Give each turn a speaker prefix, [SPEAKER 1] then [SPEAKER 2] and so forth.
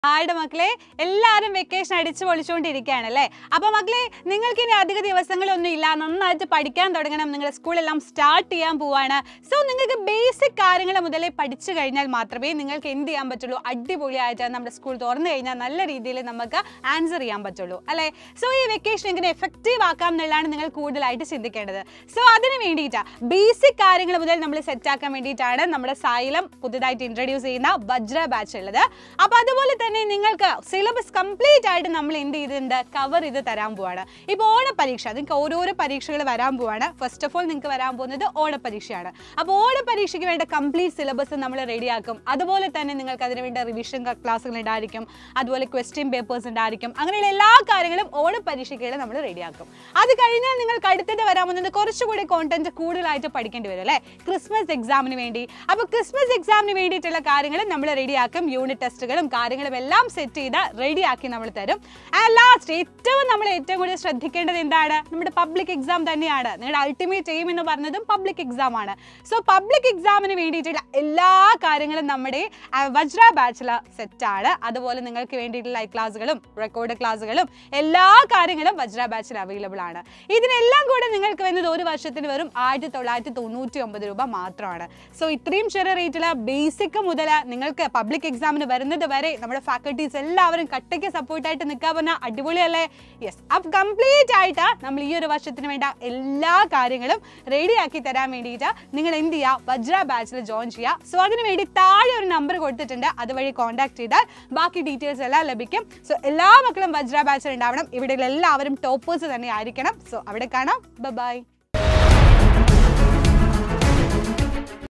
[SPEAKER 1] ഹായുടെ മക്കളെ എല്ലാവരും വെക്കേഷൻ അടിച്ചു പൊളിച്ചുകൊണ്ടിരിക്കുകയാണ് അല്ലേ അപ്പൊ മക്കളെ നിങ്ങൾക്ക് ഇനി അധിക ദിവസങ്ങളൊന്നും ഇല്ല നന്നായിട്ട് പഠിക്കാൻ തുടങ്ങണം നിങ്ങളുടെ സ്കൂളെല്ലാം സ്റ്റാർട്ട് ചെയ്യാൻ പോവാണ് സോ നിങ്ങൾക്ക് ബേസിക് കാര്യങ്ങൾ മുതലേ പഠിച്ചു കഴിഞ്ഞാൽ മാത്രമേ നിങ്ങൾക്ക് എന്ത് ചെയ്യാൻ പറ്റുള്ളൂ അടിപൊളിയായിട്ട് നമ്മുടെ സ്കൂൾ തുറന്നു കഴിഞ്ഞാൽ നല്ല രീതിയിൽ നമുക്ക് ആൻസർ ചെയ്യാൻ പറ്റുള്ളൂ അല്ലേ സോ ഈ വെക്കേഷൻ എങ്ങനെ എഫക്റ്റീവ് ആക്കാം എന്നുള്ളതാണ് നിങ്ങൾ കൂടുതലായിട്ട് ചിന്തിക്കേണ്ടത് സോ അതിന് വേണ്ടിയിട്ട് ബേസിക് കാര്യങ്ങൾ മുതൽ നമ്മൾ സെറ്റ് ആക്കാൻ വേണ്ടിയിട്ടാണ് നമ്മുടെ സൈലം പുതുതായിട്ട് ഇൻട്രൊഡ്യൂസ് ചെയ്യുന്ന വജ്ര ബാച്ച് ഉള്ളത് അപ്പൊ അതുപോലെ തന്നെ നിങ്ങൾക്ക് സിലബസ് കംപ്ലീറ്റ് ആയിട്ട് നമ്മൾ എന്ത് ചെയ്തിട്ടുണ്ട് കവർ ചെയ്ത് തരാൻ പോവാണ് ഇപ്പോൾ ഓണപരീക്ഷ നിങ്ങൾക്ക് ഓരോരോ പരീക്ഷകൾ വരാൻ പോവാണ് ഫസ്റ്റ് ഓഫ് ഓൾ നിങ്ങൾക്ക് വരാൻ പോകുന്നത് ഓണപരീക്ഷയാണ് അപ്പോൾ ഓണപരീക്ഷയ്ക്ക് വേണ്ട കംപ്ലീറ്റ് സിലബസ് നമ്മൾ റെഡിയാക്കും അതുപോലെ തന്നെ നിങ്ങൾക്ക് അതിന് വേണ്ട റിവിഷൻ ക്ലാസ്സുകൾ ഉണ്ടായിരിക്കും അതുപോലെ ക്വസ്റ്റ്യൻ പേപ്പേഴ്സ് ഉണ്ടായിരിക്കും അങ്ങനെയുള്ള എല്ലാ കാര്യങ്ങളും ഓണപരീക്ഷയ്ക്ക് നമ്മൾ റെഡിയാക്കും അത് കഴിഞ്ഞാൽ നിങ്ങൾക്ക് അടുത്തിട്ട് വരാൻ പോകുന്നത് കുറച്ചുകൂടി കോണ്ടന്റ് കൂടുതലായിട്ട് പഠിക്കേണ്ടി വരും അല്ലേ ക്രിസ്മസ് എക്സാമിന് വേണ്ടി അപ്പോൾ ക്രിസ്മസ് എക്സാമിന് വേണ്ടിയിട്ടുള്ള കാര്യങ്ങൾ നമ്മൾ റെഡിയാക്കും യൂണിറ്റ് ടെസ്റ്റുകളും കാര്യങ്ങളും എല്ലാം സെറ്റ് ചെയ്ത് റെഡിയാക്കി നമ്മൾ തരും ആൻഡ് ലാസ്റ്റ് ഏറ്റവും നമ്മൾ ഏറ്റവും കൂടുതൽ ശ്രദ്ധിക്കേണ്ടത് എന്താണ് നമ്മുടെ പബ്ലിക് എക്സാം തന്നെയാണ് നിങ്ങളുടെ അൾട്ടിമേറ്റ് എയിം എന്ന് പറഞ്ഞതും പബ്ലിക് എക്സാം ആണ് സോ പബ്ലിക് എക്സാമിന് വേണ്ടിയിട്ടുള്ള എല്ലാ കാര്യങ്ങളും നമ്മുടെ ആ, വജ്ര ബാച്ചിൽ സെറ്റാണ് അതുപോലെ നിങ്ങൾക്ക് വേണ്ടിയിട്ടുള്ള ലൈവ് ക്ലാസ്സുകളും റെക്കോർഡ് ക്ലാസ്സുകളും എല്ലാ കാര്യങ്ങളും വജ്ര ബാച്ചിൽ അവൈലബിൾ ആണ് ഇതിനെല്ലാം കൂടെ നിങ്ങൾക്ക് വരുന്നത് ഒരു വർഷത്തിന് വെറും ആയിരത്തി തൊള്ളായിരത്തി തൊണ്ണൂറ്റി ഒമ്പത് രൂപ മാത്രമാണ് സോ ഇത്രയും ചെറിയ റേറ്റിൽ ബേസിക് മുതൽ നിങ്ങൾക്ക് പബ്ലിക് എക്സാമിന് വരുന്നത് വരെ നമ്മുടെ ഫാക്കൽറ്റീസ് എല്ലാവരും കട്ടയ്ക്ക് സപ്പോർട്ടായിട്ട് നിൽക്കാൻ പറഞ്ഞാൽ അടിപൊളിയല്ലേ യെസ് അപ്പം കംപ്ലീറ്റ് ആയിട്ട് നമ്മൾ ഈ ഒരു വർഷത്തിന് വേണ്ട എല്ലാ കാര്യങ്ങളും റെഡിയാക്കി തരാൻ വേണ്ടിയിട്ട് നിങ്ങൾ എന്ത് ചെയ്യുക വജ്ര ബാച്ചിൽ ജോയിൻ ചെയ്യുക സോ അതിന് വേണ്ടി താഴെ ഒരു നമ്പർ കൊടുത്തിട്ടുണ്ട് അതുവഴി കോൺടാക്ട് ചെയ്താൽ ബാക്കി ഡീറ്റെയിൽസ് എല്ലാം ലഭിക്കും സോ എല്ലാ മക്കളും വജ്ര ബാച്ചിൽ ഉണ്ടാവണം ഇവിടെ എല്ലാവരും ടോപ്പേഴ്സ് തന്നെ ആയിരിക്കണം സോ അവിടെ കാണാം ബൈ